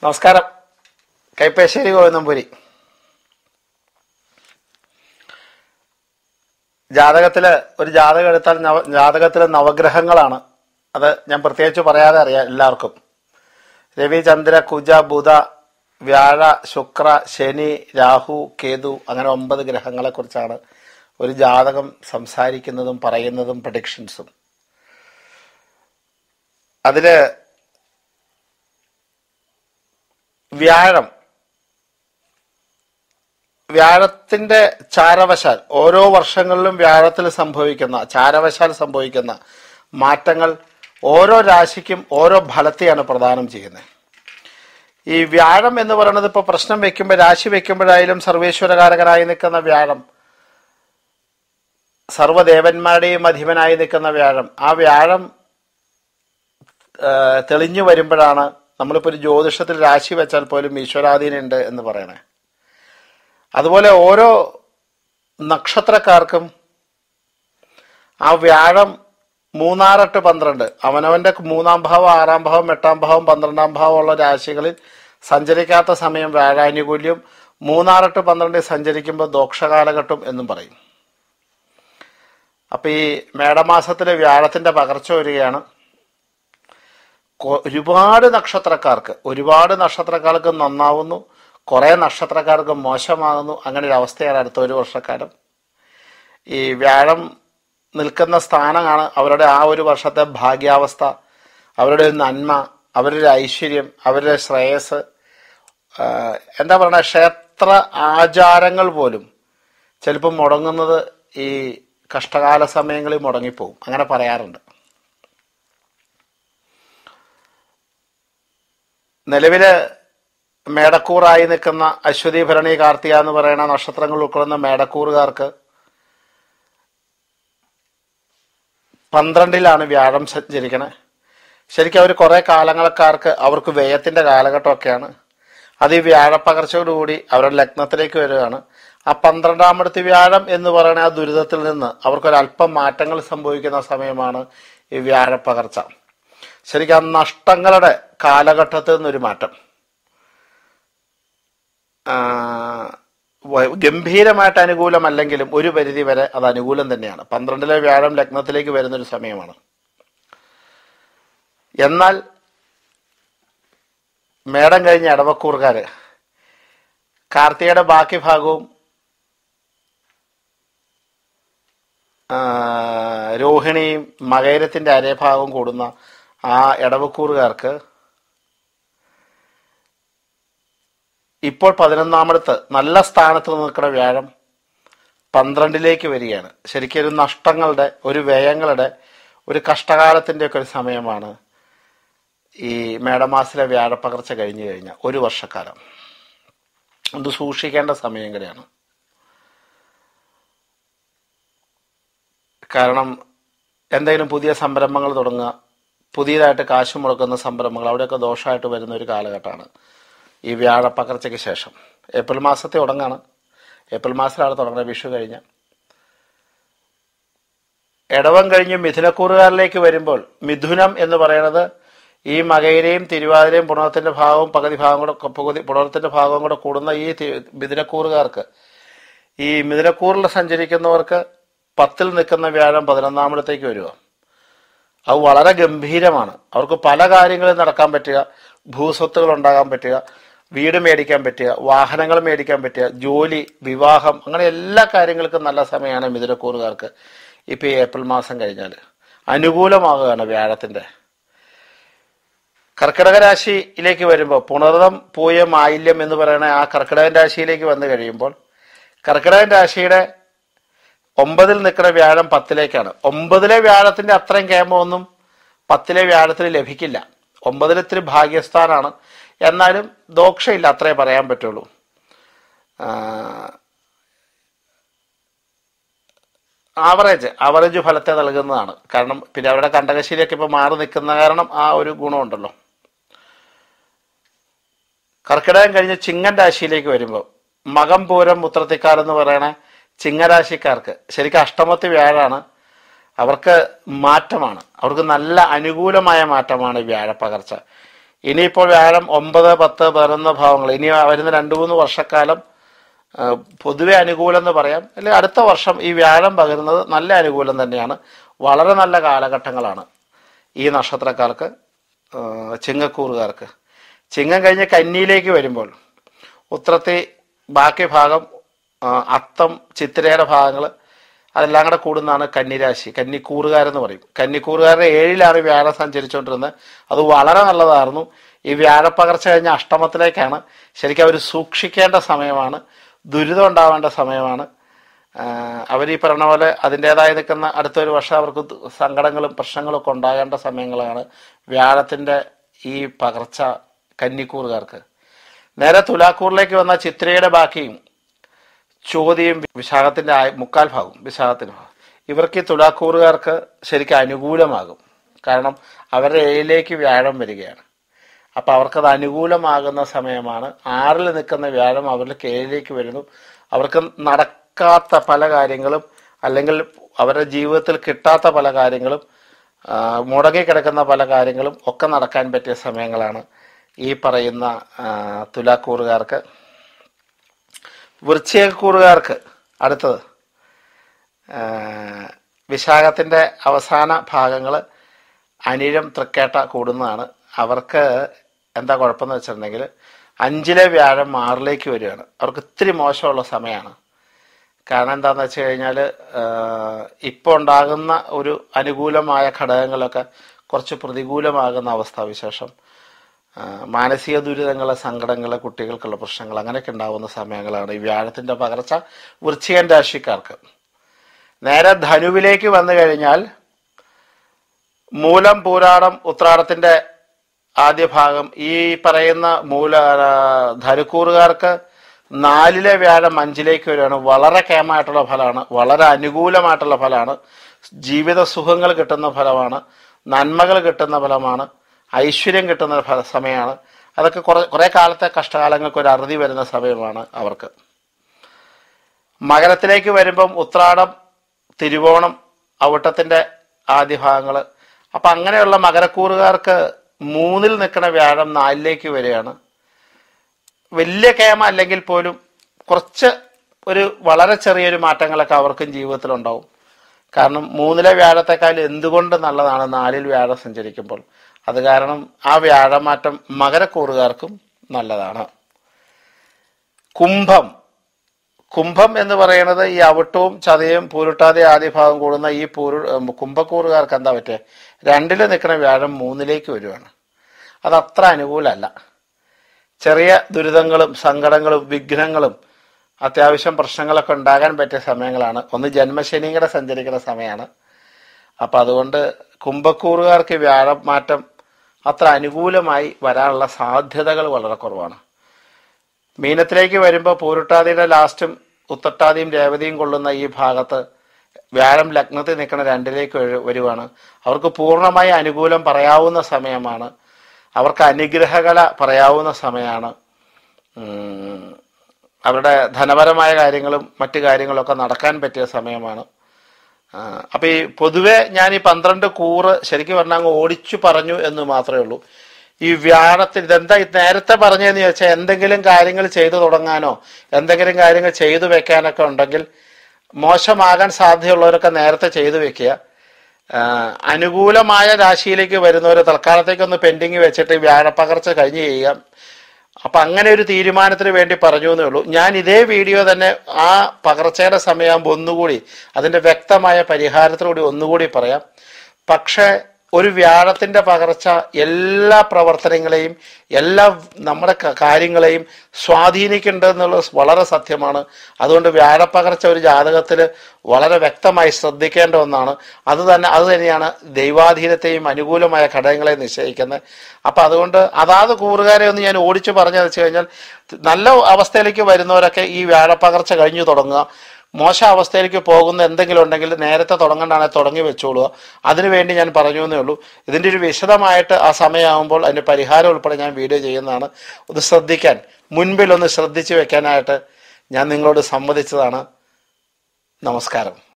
നമസ്കാരം കൈപ്പേശ്ശേരി ഗോവിന്ദംപുരി ജാതകത്തില് ഒരു ജാതകം എടുത്താൽ നവ ജാതകത്തിലെ നവഗ്രഹങ്ങളാണ് അത് ഞാൻ പ്രത്യേകിച്ച് പറയാതെ അറിയാം എല്ലാവർക്കും രവി ചന്ദ്ര കുജ ബുധ വ്യാഴ ശുക്ര ശനി രാഹു കേതു അങ്ങനെ ഒമ്പത് ഗ്രഹങ്ങളെ കുറിച്ചാണ് ഒരു ജാതകം സംസാരിക്കുന്നതും പറയുന്നതും പ്രഡിക്ഷൻസും അതില് വ്യാഴം വ്യാഴത്തിന്റെ ചാരവശാൽ ഓരോ വർഷങ്ങളിലും വ്യാഴത്തിൽ സംഭവിക്കുന്ന ചാരവശാൽ സംഭവിക്കുന്ന മാറ്റങ്ങൾ ഓരോ രാശിക്കും ഓരോ ഫലത്തെയാണ് പ്രദാനം ചെയ്യുന്നത് ഈ വ്യാഴം എന്ന് പറയുന്നത് ഇപ്പൊ പ്രശ്നം വെക്കുമ്പോൾ രാശി വെക്കുമ്പോഴായാലും സർവേശ്വരകാരകനായി നിൽക്കുന്ന വ്യാഴം സർവ്വദേവന്മാരുടെയും അധിപനായി നിൽക്കുന്ന വ്യാഴം ആ വ്യാഴം ആ, തെളിഞ്ഞു വരുമ്പോഴാണ് നമ്മളിപ്പോൾ ഒരു ജ്യോതിഷത്തിൽ രാശി വെച്ചാൽ പോലും ഈശ്വരാധീനുണ്ട് എന്ന് പറയണേ അതുപോലെ ഓരോ നക്ഷത്രക്കാർക്കും ആ വ്യാഴം മൂന്നാറെട്ട് പന്ത്രണ്ട് അവനവന്റെ മൂന്നാം ഭാവം ആറാം ഭാവം എട്ടാം ഭാവം പന്ത്രണ്ടാം ഭാവം ഉള്ള രാശികളിൽ സഞ്ചരിക്കാത്ത സമയം വ്യാഴാനുകൂല്യം മൂന്നാറെട്ട് പന്ത്രണ്ടിൽ സഞ്ചരിക്കുമ്പോൾ ദോഷകാലഘട്ടം എന്നും പറയും അപ്പൊ ഈ മേടമാസത്തിലെ വ്യാഴത്തിന്റെ പകർച്ച വരികയാണ് കൊ- ഒരുപാട് നക്ഷത്രക്കാർക്ക് ഒരുപാട് നക്ഷത്രക്കാർക്ക് നന്നാവുന്നു കുറെ നക്ഷത്രക്കാർക്ക് മോശമാകുന്നു അങ്ങനെ ഒരു അവസ്ഥയാണ് അടുത്ത ഒരു വർഷക്കാലം ഈ വ്യാഴം നിൽക്കുന്ന സ്ഥാനമാണ് അവരുടെ ആ ഒരു വർഷത്തെ ഭാഗ്യാവസ്ഥ അവരുടെ ഒരു നന്മ അവരുടെ ഒരു ഐശ്വര്യം അവരുടെ ശ്രേയസ് ആ, എന്താ പറയുക ക്ഷേത്ര ആചാരങ്ങൾ പോലും ചിലപ്പോൾ മുടങ്ങുന്നത് ഈ കഷ്ടകാല സമയങ്ങളിൽ മുടങ്ങിപ്പോവും അങ്ങനെ പറയാറുണ്ട് നിലവില് മേടക്കൂറായി നിൽക്കുന്ന അശ്വതി ഭരണി കാർത്തിക എന്ന് പറയുന്ന നക്ഷത്രങ്ങൾ ഉൾക്കൊള്ളുന്ന മേടക്കൂറുകാർക്ക് പന്ത്രണ്ടിലാണ് വ്യാഴം സഞ്ചരിക്കണേ ശരിക്കും അവർ കുറെ കാലങ്ങൾക്കാർക്ക് അവർക്ക് വ്യയത്തിന്റെ കാലഘട്ടമൊക്കെയാണ് അത് ഈ വ്യാഴപ്പകർച്ചയോടുകൂടി അവരുടെ ലഗ്നത്തിലേക്ക് വരികയാണ് ആ പന്ത്രണ്ടാമടുത്ത് വ്യാഴം എന്ന് പറയുന്ന ആ ദുരിതത്തിൽ നിന്ന് അവർക്കൊരല്പം മാറ്റങ്ങൾ സംഭവിക്കുന്ന സമയമാണ് ഈ വ്യാഴപ്പകർച്ച ശരിക്കും ആ നഷ്ടങ്ങളുടെ കാലഘട്ടത്തിൽ നിന്നൊരു മാറ്റം ആ, വ- ഗംഭീരമായിട്ട് അനുകൂലമല്ലെങ്കിലും ഒരു പരിധി വരെ അത് അനുകൂലം തന്നെയാണ് പന്ത്രണ്ടിലെ വ്യാഴം ലഗ്നത്തിലേക്ക് വരുന്നൊരു സമയമാണ് എന്നാൽ മേടം കഴിഞ്ഞ ഇടവക്കൂറുകാര് കാർത്തികയുടെ ബാക്കി ഭാഗവും ആ, രോഹിണിയും മകൈരത്തിന്റെ അരഭാഗവും കൂടുന്ന ആ ഇടവക്കൂറുകാർക്ക് ഇപ്പോൾ പതിനൊന്നാമടുത്ത് നല്ല സ്ഥാനത്ത് നിൽക്കുന്ന വ്യാഴം പന്ത്രണ്ടിലേക്ക് വരികയാണ് ശരിക്കും ഒരു നഷ്ടങ്ങളുടെ ഒരു വ്യയങ്ങളുടെ ഒരു കഷ്ടകാലത്തിന്റെ ഒക്കെ ഒരു സമയമാണ് ഈ മേടമാസിലെ വ്യാഴപ്പകർച്ച കഴിഞ്ഞു കഴിഞ്ഞാൽ ഒരു വർഷക്കാലം അത് സൂക്ഷിക്കേണ്ട സമയം കൂടെയാണ് കാരണം എന്തെങ്കിലും പുതിയ സംരംഭങ്ങൾ തുടങ്ങുക പുതിയതായിട്ട് കാശ് മുടക്കുന്ന സംരംഭങ്ങൾ അവിടെയൊക്കെ ദോഷമായിട്ട് വരുന്ന ഒരു കാലഘട്ടമാണ് ഈ വ്യാഴപ്പകർച്ചയ്ക്ക് ശേഷം ഏപ്രിൽ മാസത്തെ തുടങ്ങാണ് ഏപ്രിൽ മാസത്തിലാണ് തുടങ്ങുന്നത് വിഷു കഴിഞ്ഞ ഇടവം കഴിഞ്ഞ് മിഥുനക്കൂറുകാരിലേക്ക് വരുമ്പോൾ മിഥുനം എന്ന് പറയുന്നത് ഈ മകയിലെയും തിരുവാതിരയും പുണർത്തിന്റെ ഭാഗവും പകുതി ഭാഗം കൂടെ പകുതി പുണർത്തിന്റെ ഭാഗവും കൂടെ കൂടുന്ന ഈ തി- മിഥുനക്കൂറുകാർക്ക് ഈ മിഥുനക്കൂറിൽ സഞ്ചരിക്കുന്നവർക്ക് പത്തിൽ നിൽക്കുന്ന വ്യാഴം പതിനൊന്നാമിടത്തേക്ക് വരിക അത് വളരെ ഗംഭീരമാണ് അവർക്ക് പല കാര്യങ്ങളും നടക്കാൻ പറ്റുക ഭൂസ്വത്തുകൾ ഉണ്ടാകാൻ പറ്റുക വീട് മേടിക്കാൻ പറ്റുക വാഹനങ്ങൾ മേടിക്കാൻ പറ്റുക ജോലി വിവാഹം അങ്ങനെ എല്ലാ കാര്യങ്ങൾക്കും നല്ല സമയമാണ് മിഥുനക്കൂറുകാർക്ക് ഇപ്പൊ ഈ ഏപ്രിൽ മാസം കഴിഞ്ഞാൽ അനുകൂലമാകുകയാണ് വ്യാഴത്തിന്റെ കർക്കിടക രാശിയിലേക്ക് വരുമ്പോൾ പുണർതം പൂയ മാലിന്യം എന്ന് പറയുന്ന ആ കർക്കിടകൻ രാശിയിലേക്ക് വന്നു കഴിയുമ്പോൾ കർക്കിടകൻ രാശിയുടെ ഒമ്പതിൽ നിൽക്കുന്ന വ്യാഴം പത്തിലേക്കാണ് ഒമ്പതിലെ വ്യാഴത്തിന്റെ അത്രയും കേമമൊന്നും പത്തിലെ വ്യാഴത്തിന് ലഭിക്കില്ല ഒമ്പതിൽ ഇത്തിരി ഭാഗ്യസ്ഥാനാണ് എന്നാലും ദോഷമില്ല അത്രേ പറയാൻ പറ്റുള്ളൂ ആവറേജ് ആവറേജ് ഫലത്തെ നൽകുന്നതാണ് കാരണം പിന്നെ അവരുടെ കണ്ടകശീലൊക്കെ ഇപ്പൊ മാറി നിൽക്കുന്ന കാരണം ആ ഒരു ഗുണമുണ്ടല്ലോ കർക്കിടകം കഴിഞ്ഞ് ചിങ്ങൻ രാശിയിലേക്ക് വരുമ്പോൾ മകം പൂരം ഉത്രത്തിക്കാർ എന്ന് പറയണ ചിങ്ങരാശിക്കാർക്ക് ശരിക്കും അഷ്ടമത്തി വ്യാഴാണ് അവർക്ക് മാറ്റമാണ് അവർക്ക് നല്ല അനുകൂലമായ മാറ്റമാണ് ഈ വ്യാഴപ്പകർച്ച ഇനിയിപ്പോൾ വ്യാഴം ഒമ്പത് പത്ത് പതിനൊന്ന് ഭാവങ്ങൾ ഇനി വരുന്ന രണ്ട് മൂന്ന് വർഷക്കാലം ആ, പൊതുവെ അനുകൂലം എന്ന് പറയാം അല്ലെങ്കിൽ അടുത്ത വർഷം ഈ വ്യാഴം പകരുന്നത് നല്ല അനുകൂലം തന്നെയാണ് വളരെ നല്ല കാലഘട്ടങ്ങളാണ് ഈ നക്ഷത്രക്കാർക്ക് ആ, ചിങ്ങക്കൂറുകാർക്ക് ചിങ്ങം കഴിഞ്ഞ് കന്നിയിലേക്ക് വരുമ്പോൾ ഉത്രത്തി ബാക്കി ഭാഗം ആ, അത്തം ചിത്തിരയുടെ ഭാഗങ്ങൾ അതെല്ലാം കൂടെ കൂടുന്നതാണ് കന്നിരാശി കന്നിക്കൂറുകാരെന്ന് പറയും കന്നിക്കൂറുകാരുടെ ഏഴിലാണ് വ്യാഴം സഞ്ചരിച്ചുകൊണ്ടിരുന്നത് അത് വളരെ നല്ലതായിരുന്നു ഈ വ്യാഴപ്പകർച്ച കഴിഞ്ഞ അഷ്ടമത്തിലേക്കാണ് ശരിക്കും അവർ സൂക്ഷിക്കേണ്ട സമയമാണ് ദുരിതം ഉണ്ടാവേണ്ട സമയമാണ് അവർ ഈ പറഞ്ഞ പോലെ അതിൻ്റെതായി നിൽക്കുന്ന അടുത്തൊരു വർഷം അവർക്ക് ദു- സങ്കടങ്ങളും പ്രശ്നങ്ങളും ഒക്കെ ഉണ്ടാകേണ്ട സമയങ്ങളാണ് വ്യാഴത്തിൻ്റെ ഈ പകർച്ച കന്നിക്കൂറുകാർക്ക് നേരെ തുലാക്കൂറിലേക്ക് വന്ന ചിത്രയുടെ ബാക്കിയും ചോദ്യം വിശാഖത്തിന്റെ ആയ- മുക്കാൽ ഭാഗം വിശാഖത്തിന്റെ ഭാഗം ഇവർക്ക് ഈ തുലാക്കൂറുകാർക്ക് ശരിക്കും അനുകൂലമാകും കാരണം അവരുടെ ഏഴിലേക്ക് വ്യാഴം വരികയാണ് അപ്പൊ അവർക്കത് അനുകൂലമാകുന്ന സമയമാണ് ആറിൽ നിൽക്കുന്ന വ്യാഴം അവരിലേക്ക് ഏഴിലേക്ക് വരുന്നു അവർക്ക് നടക്കാത്ത പല കാര്യങ്ങളും അല്ലെങ്കിൽ അവരുടെ ജീവിതത്തിൽ കിട്ടാത്ത പല കാര്യങ്ങളും ആ, മുടങ്ങിക്കിടക്കുന്ന പല കാര്യങ്ങളും ഒക്കെ നടക്കാൻ പറ്റിയ സമയങ്ങളാണ് ഈ പറയുന്ന ആ, തുലാക്കൂറുകാർക്ക് വൃശ്ചികക്കൂറുകാർക്ക് അടുത്തത് ആ, വിശാഖത്തിന്റെ അവസാന ഭാഗങ്ങൾ അനിഴം തൃക്കേട്ട കൂടുന്നതാണ് അവർക്ക് എന്താ കുഴപ്പമെന്ന് വെച്ചിട്ടുണ്ടെങ്കിൽ അഞ്ചിലെ വ്യാഴം ആറിലേക്ക് വരികയാണ് അവർക്ക് ഇത്തിരി മോശമുള്ള സമയമാണ് കാരണം എന്താന്ന് വെച്ച് കഴിഞ്ഞാൽ ഇപ്പോൾ ഉണ്ടാകുന്ന ഒരു അനുകൂലമായ ഘടകങ്ങളൊക്കെ കുറച്ച് പ്രതികൂലമാകുന്ന അവസ്ഥാവിശേഷം ആ, മാനസിക ദുരിതങ്ങൾ സങ്കടങ്ങൾ കുട്ടികൾക്കുള്ള പ്രശ്നങ്ങൾ അങ്ങനെയൊക്കെ ഉണ്ടാകുന്ന സമയങ്ങളാണ് ഈ വ്യാഴത്തിന്റെ പകർച്ച വൃശ്ചികൻ രാശിക്കാർക്ക് നേരെ ധനുവിലേക്ക് വന്നു കഴിഞ്ഞാൽ മൂലം പൂരാടം ഉത്രാടത്തിന്റെ ആദ്യ ഭാഗം ഈ പറയുന്ന മൂല ആ, ധനുക്കൂറുകാർക്ക് നാലിലെ വ്യാഴം അഞ്ചിലേക്ക് വരികയാണ് വളരെ കേമായിട്ടുള്ള ഫലമാണ് വളരെ അനുകൂലമായിട്ടുള്ള ഫലമാണ് ജീവിത സുഖങ്ങൾ കിട്ടുന്ന ഫലമാണ് നന്മകൾ കിട്ടുന്ന ഫലമാണ് ഐശ്വര്യം കിട്ടുന്ന ഫല സമയമാണ് അതൊക്കെ കുറെ കുറെ കാലത്തെ കഷ്ടകാലങ്ങൾക്ക് ഒരു അറുതി വരുന്ന സമയമാണ് അവർക്ക് മകരത്തിലേക്ക് വരുമ്പം ഉത്രാടം തിരുവോണം ഔട്ടത്തിന്റെ ആദ്യ ഭാഗങ്ങൾ അപ്പൊ അങ്ങനെയുള്ള മകരക്കൂറുകാർക്ക് മൂന്നിൽ നിൽക്കുന്ന വ്യാഴം നാലിലേക്ക് വരികയാണ് വലിയ കേമ അല്ലെങ്കിൽ പോലും കുറച്ച് ഒരു വളരെ ചെറിയൊരു മാറ്റങ്ങളൊക്കെ അവർക്കും ജീവിതത്തിലുണ്ടാവും കാരണം മൂന്നിലെ വ്യാഴത്തെക്കാൾ എന്തുകൊണ്ട് നല്ലതാണ് നാലിൽ വ്യാഴം സഞ്ചരിക്കുമ്പോൾ അത് കാരണം ആ വ്യാഴമാറ്റം മകരക്കൂറുകാർക്കും നല്ലതാണ് കുംഭം കുംഭം എന്ന് പറയുന്നത് ഈ അവിട്ടവും ചതയും പൂരുട്ടാതെ ആദ്യ ഭാഗം കൂടുന്ന ഈ പൂരു ഉം, കുംഭക്കൂറുകാർക്ക് എന്താ പറ്റേ രണ്ടിൽ നിൽക്കുന്ന വ്യാഴം മൂന്നിലേക്ക് വരുവാണ് അത് അത്ര അനുകൂലമല്ല ചെറിയ ദുരിതങ്ങളും സങ്കടങ്ങളും വിഘ്നങ്ങളും അത്യാവശ്യം പ്രശ്നങ്ങളൊക്കെ ഉണ്ടാകാൻ പറ്റിയ സമയങ്ങളാണ് ഒന്ന് ജന്മശനിയുടെ സഞ്ചരിക്കുന്ന സമയമാണ് അപ്പം അതുകൊണ്ട് കുംഭക്കൂറുകാർക്ക് വ്യാഴം മാറ്റം അത്ര അനുകൂലമായി വരാനുള്ള സാധ്യതകൾ വളരെ കുറവാണ് മീനത്തിലേക്ക് വരുമ്പോൾ പൂരുട്ടാതിയുടെ ലാസ്റ്റും ഉത്തട്ടാതിയും രേവതിയും കൊള്ളുന്ന ഈ ഭാഗത്ത് വ്യാഴം ലഗ്നത്തിൽ നിൽക്കുന്ന രണ്ടിലേക്ക് വരു- വരുവാണ് അവർക്ക് പൂർണ്ണമായി അനുകൂലം പറയാവുന്ന സമയമാണ് അവർക്ക് അനുഗ്രഹകല പറയാവുന്ന സമയമാണ് ഉം, അവരുടെ ധനപരമായ കാര്യങ്ങളും മറ്റു കാര്യങ്ങളൊക്കെ നടക്കാൻ പറ്റിയ സമയമാണ് ആ, അപ്പൊ ഈ പൊതുവെ ഞാൻ ഈ പന്ത്രണ്ട് കൂറ് ശരിക്കും പറഞ്ഞാൽ അങ്ങ് ഓടിച്ചു പറഞ്ഞു എന്ന് മാത്രമേ ഉള്ളൂ ഈ വ്യാഴത്തിൽ ഇതെന്താ ഈ നേരത്തെ പറഞ്ഞതെന്ന് ചോദിച്ചാൽ എന്തെങ്കിലും കാര്യങ്ങൾ ചെയ്തു തുടങ്ങാനോ എന്തെങ്കിലും കാര്യങ്ങൾ ചെയ്തു വെക്കാനൊക്കെ ഉണ്ടെങ്കിൽ മോശമാകാൻ സാധ്യതയുള്ളവരൊക്കെ നേരത്തെ ചെയ്തു വെക്കുക ആ, അനുകൂലമായ രാശിയിലേക്ക് വരുന്നവർ തൽക്കാലത്തേക്കൊന്ന് പെൻഡിങ് വെച്ചിട്ട് ഈ വ്യാഴപ്പകർച്ച കഴിഞ്ഞ് ചെയ്യാം അപ്പൊ അങ്ങനെ ഒരു തീരുമാനത്തിന് വേണ്ടി പറഞ്ഞു എന്നേ ഉള്ളൂ ഞാൻ ഇതേ വീഡിയോ തന്നെ ആ പകർച്ചയുടെ സമയമാകുമ്പോൾ ഒന്നുകൂടി അതിന്റെ വ്യക്തമായ പരിഹാരത്തിലൂടെ ഒന്നുകൂടി പറയാം പക്ഷേ ഒരു വ്യാഴത്തിന്റെ പകർച്ച എല്ലാ പ്രവർത്തനങ്ങളെയും എല്ലാ നമ്മുടെ ക- കാര്യങ്ങളെയും സ്വാധീനിക്കുന്നുണ്ട് എന്നുള്ളത് വളരെ സത്യമാണ് അതുകൊണ്ട് വ്യാഴപ്പകർച്ച ഒരു ജാതകത്തിൽ വളരെ വ്യക്തമായി ശ്രദ്ധിക്കേണ്ട ഒന്നാണ് അത് തന്നെ അത് തന്നെയാണ് ദൈവാധീനത്തെയും അനുകൂലമായ ഘടകങ്ങളെ നിശ്ചയിക്കുന്നത് അപ്പൊ അതുകൊണ്ട് അതാത് കൂറുകാരെ ഒന്ന് ഞാൻ ഓടിച്ചു പറഞ്ഞു വെച്ച് കഴിഞ്ഞാൽ നല്ല അവസ്ഥയിലേക്ക് വരുന്നവരൊക്കെ ഈ വ്യാഴപ്പകർച്ച കഴിഞ്ഞു തുടങ്ങുക മോശം അവസ്ഥയിലേക്ക് പോകുന്ന എന്തെങ്കിലും ഉണ്ടെങ്കിൽ നേരത്തെ തുടങ്ങണ്ടാണ് തുടങ്ങി വെച്ചോളുക അതിനുവേണ്ടി ഞാൻ പറഞ്ഞു എന്നേ ഉള്ളൂ ഇതിൻ്റെ ഒരു വിശദമായിട്ട് ആ സമയമാകുമ്പോൾ അതിൻ്റെ പരിഹാരം ഉൾപ്പെടെ ഞാൻ വീഡിയോ ചെയ്യുന്നതാണ് ഒന്ന് ശ്രദ്ധിക്കാൻ മുൻപിൽ ഒന്ന് ശ്രദ്ധിച്ചു വെക്കാനായിട്ട് ഞാൻ നിങ്ങളോട് സമ്മതിച്ചതാണ് നമസ്കാരം